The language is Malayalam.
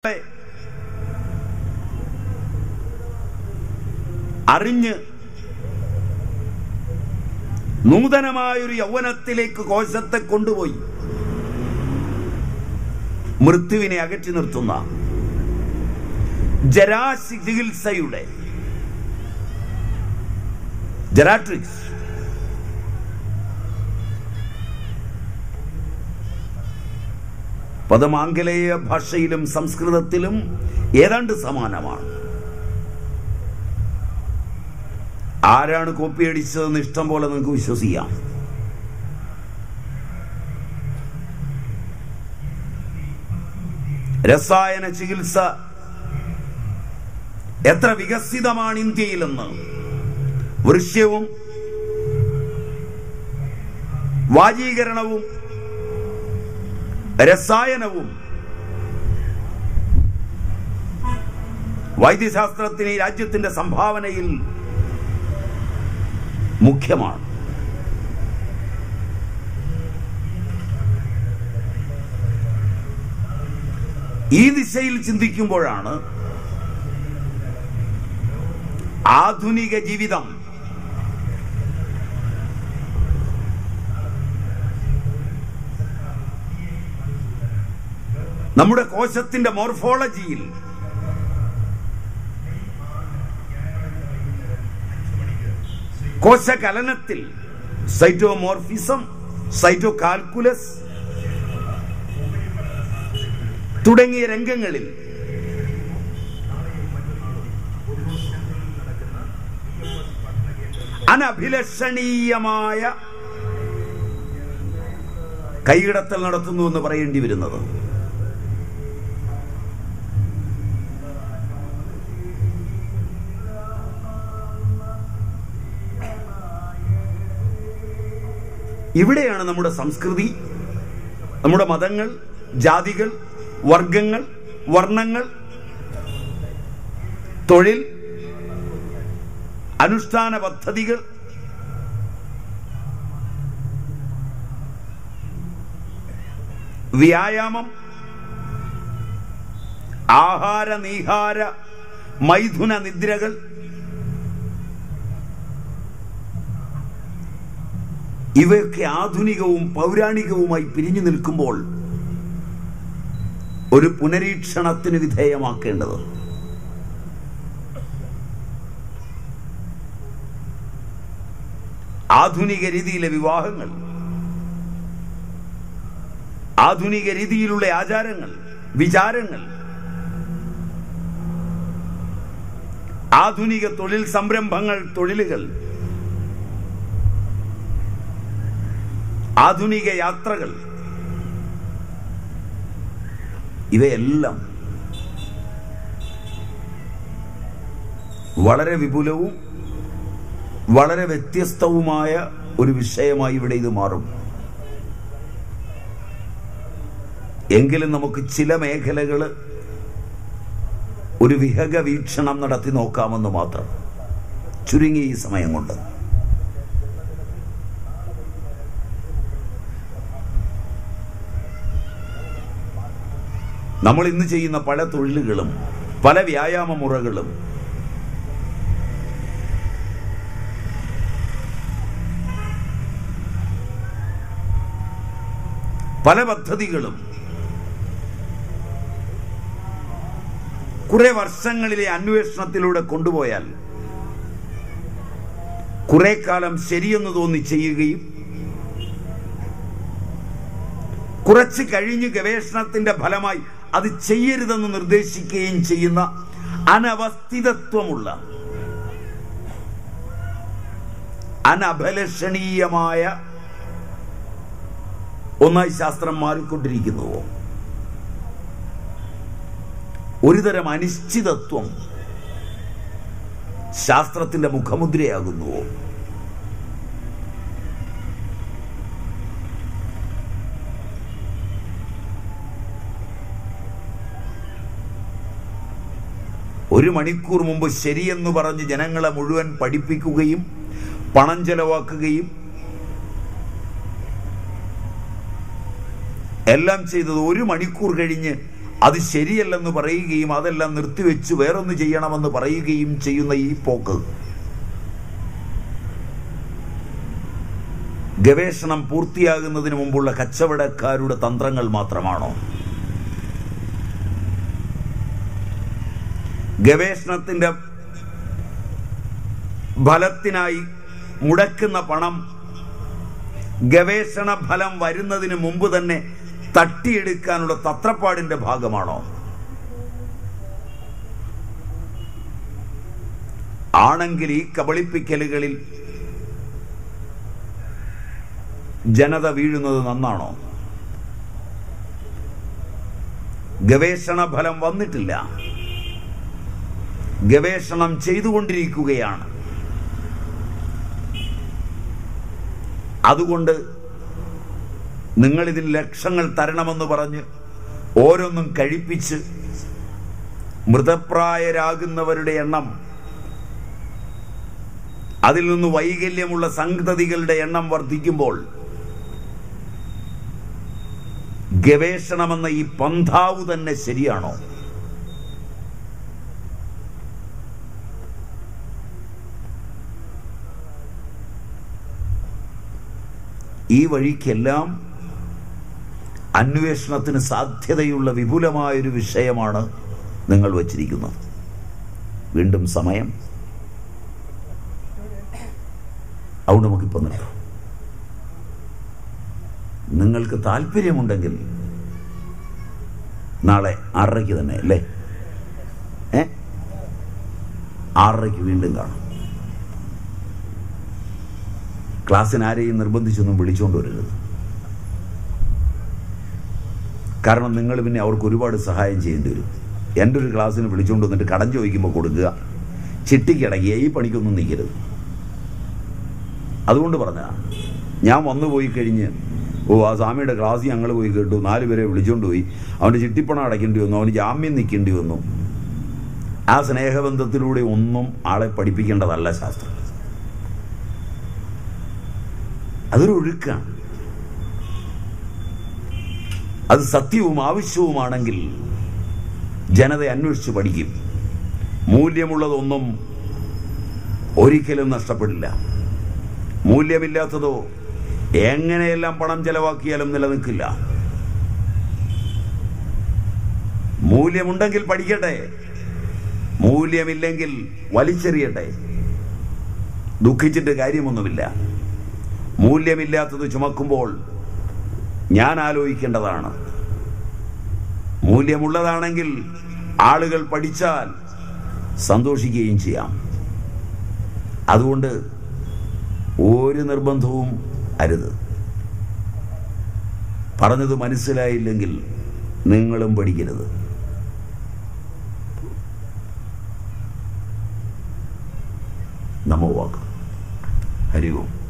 അറിഞ്ഞ് നൂതനമായൊരു യൗവനത്തിലേക്ക് കോശത്തെ കൊണ്ടുപോയി മൃത്യുവിനെ അകറ്റി നിർത്തുന്ന ജരാശി ചികിത്സയുടെ ജെറാട്രിക്സ് പദം ആംഗലേയ ഭാഷയിലും സംസ്കൃതത്തിലും ഏതാണ്ട് സമാനമാണ് ആരാണ് കോപ്പി അടിച്ചതെന്ന് ഇഷ്ടം പോലെ നിങ്ങൾക്ക് വിശ്വസിക്കാം രസായന ചികിത്സ എത്ര വികസിതമാണ് ഇന്ത്യയിലെന്ന് വൃശ്യവും വാജീകരണവും രസായനവും വൈദ്യശാസ്ത്രത്തിന് ഈ രാജ്യത്തിന്റെ സംഭാവനയിൽ മുഖ്യമാണ് ഈ ദിശയിൽ ചിന്തിക്കുമ്പോഴാണ് ആധുനിക ജീവിതം നമ്മുടെ കോശത്തിന്റെ മോർഫോളജിയിൽ കോശകലനത്തിൽ സൈറ്റോമോർഫിസം സൈറ്റോ കാൽക്കുലസ് തുടങ്ങിയ രംഗങ്ങളിൽ അനഭിലഷണീയമായ കൈയിടത്തൽ നടത്തുന്നു എന്ന് പറയേണ്ടി വരുന്നത് ഇവിടെയാണ് നമ്മുടെ സംസ്കൃതി നമ്മുടെ മതങ്ങൾ ജാതികൾ വർഗങ്ങൾ വർണ്ണങ്ങൾ തൊഴിൽ അനുഷ്ഠാന പദ്ധതികൾ വ്യായാമം ആഹാര നീഹാര മൈഥുന നിദ്രകൾ ഇവയൊക്കെ ആധുനികവും പൗരാണികവുമായി പിരിഞ്ഞു നിൽക്കുമ്പോൾ ഒരു പുനരീക്ഷണത്തിന് വിധേയമാക്കേണ്ടത് ആധുനിക രീതിയിലെ വിവാഹങ്ങൾ ആധുനിക രീതിയിലുള്ള ആചാരങ്ങൾ വിചാരങ്ങൾ ആധുനിക തൊഴിൽ സംരംഭങ്ങൾ തൊഴിലുകൾ ആധുനിക യാത്രകൾ ഇവയെല്ലാം വളരെ വിപുലവും വളരെ വ്യത്യസ്തവുമായ ഒരു വിഷയമായി ഇവിടെ ഇത് മാറും എങ്കിലും നമുക്ക് ചില മേഖലകൾ ഒരു വിഹക വീക്ഷണം നടത്തി നോക്കാമെന്ന് മാത്രം ചുരുങ്ങിയ ഈ സമയം കൊണ്ട് നമ്മൾ ഇന്ന് ചെയ്യുന്ന പല തൊഴിലുകളും പല വ്യായാമ മുറകളും പല പദ്ധതികളും കുറെ വർഷങ്ങളിലെ അന്വേഷണത്തിലൂടെ കൊണ്ടുപോയാൽ കുറെ കാലം ശരിയെന്ന് തോന്നി ചെയ്യുകയും കുറച്ച് കഴിഞ്ഞ് ഗവേഷണത്തിന്റെ ഫലമായി അത് ചെയ്യരുതെന്ന് നിർദ്ദേശിക്കുകയും ചെയ്യുന്ന അനവസ്ഥിതത്വമുള്ള അനഭലഷണീയമായ ഒന്നായി ശാസ്ത്രം മാറിക്കൊണ്ടിരിക്കുന്നുവോ ഒരുതരം അനിശ്ചിതത്വം ശാസ്ത്രത്തിന്റെ മുഖമുദ്രയാകുന്നുവോ ഒരു മണിക്കൂർ മുമ്പ് ശരിയെന്ന് പറഞ്ഞ് ജനങ്ങളെ മുഴുവൻ പഠിപ്പിക്കുകയും പണം ചെലവാക്കുകയും എല്ലാം ചെയ്തത് ഒരു മണിക്കൂർ കഴിഞ്ഞ് അത് ശരിയല്ലെന്ന് പറയുകയും അതെല്ലാം നിർത്തിവെച്ച് വേറൊന്ന് ചെയ്യണമെന്ന് പറയുകയും ചെയ്യുന്ന ഈ പോക്ക് ഗവേഷണം പൂർത്തിയാകുന്നതിന് മുമ്പുള്ള കച്ചവടക്കാരുടെ തന്ത്രങ്ങൾ മാത്രമാണോ ഗവേഷണത്തിന്റെ ഫലത്തിനായി മുടക്കുന്ന പണം ഗവേഷണ ഫലം വരുന്നതിന് മുമ്പ് തന്നെ തട്ടിയെടുക്കാനുള്ള തത്രപ്പാടിന്റെ ഭാഗമാണോ ആണെങ്കിൽ ഈ കബളിപ്പിക്കലുകളിൽ ജനത വീഴുന്നത് നന്നാണോ ഗവേഷണ ഫലം വന്നിട്ടില്ല ഗവേഷണം ചെയ്തുകൊണ്ടിരിക്കുകയാണ് അതുകൊണ്ട് നിങ്ങളിതിൽ ലക്ഷങ്ങൾ തരണമെന്ന് പറഞ്ഞ് ഓരോന്നും കഴിപ്പിച്ച് മൃതപ്രായരാകുന്നവരുടെ എണ്ണം അതിൽ നിന്ന് വൈകല്യമുള്ള സംഗതികളുടെ എണ്ണം വർദ്ധിക്കുമ്പോൾ ഗവേഷണമെന്ന ഈ പന്ഥാവ് തന്നെ ശരിയാണോ ഈ വഴിക്കെല്ലാം അന്വേഷണത്തിന് സാധ്യതയുള്ള വിപുലമായൊരു വിഷയമാണ് നിങ്ങൾ വച്ചിരിക്കുന്നത് വീണ്ടും സമയം അതുകൊണ്ട് നമുക്കിപ്പോൾ നിർത്താം നിങ്ങൾക്ക് താല്പര്യമുണ്ടെങ്കിൽ നാളെ ആറരയ്ക്ക് തന്നെ അല്ലേ ഏ ആറരയ്ക്ക് വീണ്ടും കാണും ക്ലാസ്സിന് ആരെയും നിർബന്ധിച്ചൊന്നും വിളിച്ചുകൊണ്ട് വരരുത് കാരണം നിങ്ങൾ പിന്നെ അവർക്ക് ഒരുപാട് സഹായം ചെയ്യേണ്ടി വരും എൻ്റെ ഒരു ക്ലാസ്സിന് വിളിച്ചുകൊണ്ട് വന്നിട്ട് കടം ചോദിക്കുമ്പോൾ കൊടുക്കുക ചിട്ടിക്കടങ്ങിയ ഈ പണിക്കൊന്നും നിൽക്കരുത് അതുകൊണ്ട് പറഞ്ഞ ഞാൻ വന്നു പോയി കഴിഞ്ഞ് ഓ ആ സ്വാമിയുടെ ക്ലാസ്സിൽ ഞങ്ങൾ പോയി കേട്ടു നാല് പേരെ വിളിച്ചുകൊണ്ട് പോയി അവൻ്റെ ചിട്ടിപ്പണം അടയ്ക്കേണ്ടി വന്നു അവന് ജാമ്യം നിൽക്കേണ്ടി വന്നു ആ സ്നേഹബന്ധത്തിലൂടെ ഒന്നും ആളെ പഠിപ്പിക്കേണ്ടതല്ല ശാസ്ത്രം അതൊരു ഒഴുക്കാണ് അത് സത്യവും ആവശ്യവുമാണെങ്കിൽ ജനത അന്വേഷിച്ച് പഠിക്കും മൂല്യമുള്ളതൊന്നും ഒരിക്കലും നഷ്ടപ്പെടില്ല മൂല്യമില്ലാത്തതോ എങ്ങനെയെല്ലാം പണം ചെലവാക്കിയാലും നിലനിൽക്കില്ല മൂല്യമുണ്ടെങ്കിൽ പഠിക്കട്ടെ മൂല്യമില്ലെങ്കിൽ വലിച്ചെറിയട്ടെ ദുഃഖിച്ചിട്ട് കാര്യമൊന്നുമില്ല മൂല്യമില്ലാത്തത് ചുമക്കുമ്പോൾ ഞാൻ ആലോചിക്കേണ്ടതാണ് മൂല്യമുള്ളതാണെങ്കിൽ ആളുകൾ പഠിച്ചാൽ സന്തോഷിക്കുകയും ചെയ്യാം അതുകൊണ്ട് ഒരു നിർബന്ധവും അരുത് പറഞ്ഞത് മനസ്സിലായില്ലെങ്കിൽ നിങ്ങളും പഠിക്കരുത് നമോ വാക്ക് ഹരി ഓം